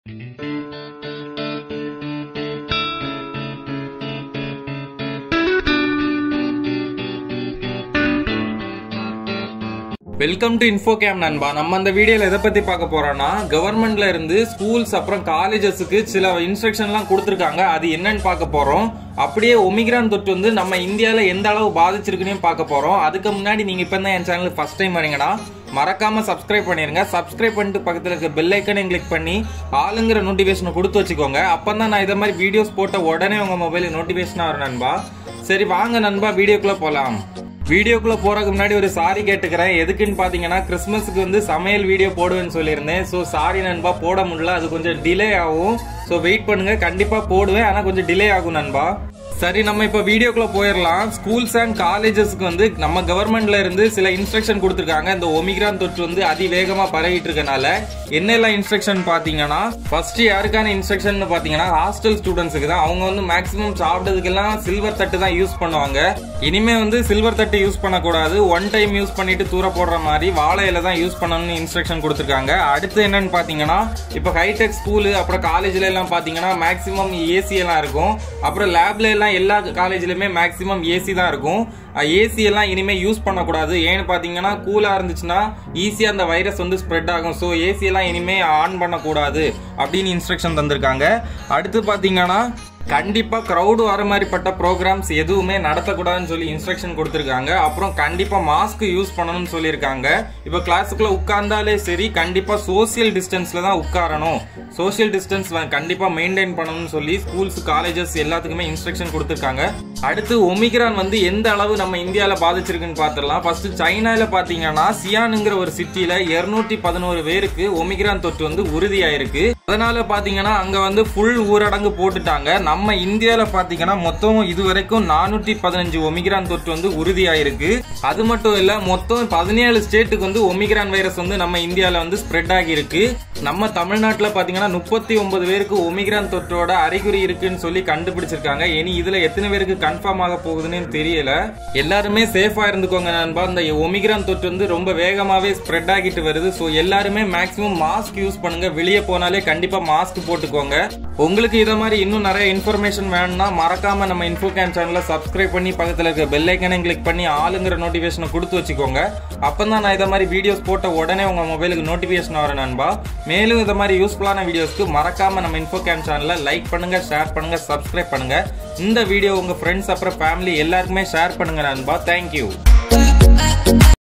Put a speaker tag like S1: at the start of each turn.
S1: welcome to info game நண்பா நம்ம அந்த வீடியோல எதை பத்தி பார்க்க போறோம்னா கவர்மெண்ட்ல இருந்து ஸ்கூல்ஸ் அப்புறம் காலேஜஸ்க்கு சில இன்ஸ்ட்ரக்ஷன்லாம் கொடுத்துருக்காங்க அது என்னன்னு பார்க்க போறோம் அப்படியே ஒமிக்ரான் தொற்று வந்து நம்ம இந்தியாவில் எந்த அளவு பாதிச்சிருக்குன்னு பார்க்க போறோம் அதுக்கு முன்னாடி நீங்க இப்போ தான் என் சேனலுக்கு ஃபர்ஸ்ட் டைம் வரீங்கன்னா மறக்காம சப்ஸ்கிரைப் பண்ணிருங்க சப்ஸ்கிரைப் பண்ணிட்டு பக்கத்தில் இருக்க பெல் ஐக்கனையும் கிளிக் பண்ணி ஆளுங்கிற நோட்டிஃபிகேஷனை கொடுத்து வச்சுக்கோங்க அப்போ தான் நான் இதை மாதிரி வீடியோஸ் போட்ட உடனே உங்க மொபைலுக்கு நோட்டிஃபிகேஷனாக வரும் நண்பா சரி வாங்க நண்பா வீடியோக்குள்ள போகலாம் வீடியோக்குள்ள போறதுக்கு முன்னாடி ஒரு சாரி கேட்டுக்கிறேன் எதுக்குன்னு பாத்தீங்கன்னா கிறிஸ்மஸ்க்கு வந்து சமையல் வீடியோ போடுவேன்னு சொல்லியிருந்தேன் ஸோ சாரி நண்பா போட முடியல அது கொஞ்சம் டிலே ஆகும் ஸோ வெயிட் பண்ணுங்க கண்டிப்பா போடுவேன் ஆனா கொஞ்சம் டிலே ஆகும் நண்பா சரி நம்ம இப்ப வீடியோக்குள்ள போயிடலாம் ஸ்கூல்ஸ் அண்ட் காலேஜஸ்க்கு வந்து நம்ம கவர்மெண்ட்ல இருந்து சில இன்ஸ்ட்ரக்ஷன் கொடுத்துருக்காங்க இந்த ஒமிக்ரான் தொற்று வந்து அதிவேகமா பரவிட்டு இருக்கனால என்னெல்லாம் இன்ஸ்ட்ரக்ஷன் பாத்தீங்கன்னா ஃபர்ஸ்ட் யாருக்கான இன்ஸ்ட்ரக்ஷன் பாத்தீங்கன்னா ஹாஸ்டல் ஸ்டூடெண்ட்ஸுக்கு தான் அவங்க வந்து மேக்ஸிமம் சாப்பிட்டதுக்கெல்லாம் சில்வர் தட்டு தான் யூஸ் பண்ணுவாங்க இனிமே வந்து சில்வர் தட்டு யூஸ் பண்ணக்கூடாது ஒன் டைம் யூஸ் பண்ணிட்டு தூர போடுற மாதிரி வாழை இலை தான் யூஸ் பண்ணணும்னு இன்ஸ்ட்ரக்ஷன் கொடுத்துருக்காங்க அடுத்து என்னன்னு பாத்தீங்கன்னா இப்போ ஹைடெக் ஸ்கூலு அப்புறம் காலேஜ்ல எல்லாம் பாத்தீங்கன்னா மேக்ஸிமம் ஏசி எல்லாம் இருக்கும் அப்புறம் லேப்ல எல்லாம் எல்லா காலேஜ்லயுமே மேக்ஸிமம் ஏசி தான் இருக்கும் ஏசி எல்லாம் இனிமே யூஸ் பண்ணக்கூடாது ஏன்னு பாத்தீங்கன்னா கூலா இருந்துச்சுன்னா ஈஸியா அந்த வைரஸ் வந்து ஸ்ப்ரெட் ஆகும் ஸோ ஏசி எல்லாம் இனிமே ஆன் பண்ணக்கூடாது அப்படின்னு இன்ஸ்ட்ரக்ஷன் தந்திருக்காங்க அடுத்து பாத்தீங்கன்னா கண்டிப்பா கிரௌடு வர மாதிரிப்பட்ட ப்ரோக்ராம்ஸ் எதுவுமே நடத்தக்கூடாதுன்னு சொல்லி இன்ஸ்ட்ரக்ஷன் கொடுத்துருக்காங்க அப்புறம் கண்டிப்பா மாஸ்க் யூஸ் பண்ணணும்னு சொல்லியிருக்காங்க இப்போ கிளாஸுக்குள்ள உட்கார்ந்தாலே சரி கண்டிப்பா சோசியல் டிஸ்டன்ஸ்ல தான் உட்காரணும் சோசியல் டிஸ்டன்ஸ் கண்டிப்பா மெயின்டைன் பண்ணணும்னு சொல்லி ஸ்கூல்ஸ் காலேஜஸ் எல்லாத்துக்குமே இன்ஸ்ட்ரக்ஷன் கொடுத்துருக்காங்க அடுத்து ஒமிக்ரான் வந்து எந்த அளவு நம்ம இந்தியாவில பாதிச்சிருக்குன்னு பார்த்துடலாம் ஃபர்ஸ்ட் சைனால பாத்தீங்கன்னா சியானுங்கிற ஒரு சிட்டில இருநூத்தி பதினோரு பேருக்கு ஒமிக்ரான் தொற்று வந்து உறுதியாயிருக்கு அதனால பாத்தீங்கன்னா அங்க வந்து ஃபுல் ஊரடங்கு போட்டுட்டாங்க நம்ம இந்தியால பாத்தீங்கன்னா மொத்தம் இது வரைக்கும் நானூத்தி பதினஞ்சு ஒமிக்ரான் தொற்று வந்து உறுதியாயிருக்கு அது மட்டும் இல்ல மொத்தம் பதினேழு ஸ்டேட்டுக்கு வந்து ஒமிக்ரான் வைரஸ் வந்து நம்ம இந்தியால வந்து ஸ்ப்ரெட் ஆகியிருக்கு நம்ம தமிழ்நாட்டுல பாத்தீங்கன்னா முப்பத்தி ஒன்பது பேருக்கு ஒமிக்ரான் தொற்றோட அறிகுறி இருக்குன்னு சொல்லி கண்டுபிடிச்சிருக்காங்க இனி இதுல எத்தனை பேருக்கு கன்ஃபார்ம் ஆக போகுதுன்னு தெரியல எல்லாருமே சேஃபா இருந்துக்கோங்க நண்பா இந்த ஒமிக்ரான் தொற்று வந்து ரொம்ப வேகமாவே ஸ்ப்ரெட் ஆகிட்டு வருது ஸோ எல்லாருமே மேக்ஸிமம் மாஸ்க் யூஸ் பண்ணுங்க வெளியே போனாலே கண்டிப்பா மாஸ்க் போட்டுக்கோங்க உங்களுக்கு இதை மாதிரி இன்னும் நிறைய இன்ஃபர்மேஷன் வேணும்னா மறக்காம நம்ம இன்ஃபோ கேம் சேனலை சப்ஸ்கிரைப் பண்ணி பக்கத்தில் இருக்க பெல் ஐக்கனையும் கிளிக் பண்ணி ஆளுங்கிற நோட்டிஃபிகேஷனை கொடுத்து வச்சுக்கோங்க அப்போ தான் நான் இதை மாதிரி வீடியோஸ் போட்ட உடனே உங்க மொபைலுக்கு நோட்டிஃபிகேஷன் வர நண்பா மேலும் இதை மாதிரி யூஸ்ஃபுல்லான வீடியோஸ்க்கு மறக்காம நம்ம இன்ஃபோ கேம் சேனலை லைக் பண்ணுங்க ஷேர் பண்ணுங்க சப்ஸ்கிரைப் பண்ணுங்க இந்த வீடியோ உங்க ஃப்ரெண்ட்ஸ் அப்புறம் ஃபேமிலி எல்லாருக்குமே ஷேர் பண்ணுங்க நண்பா தேங்க்யூ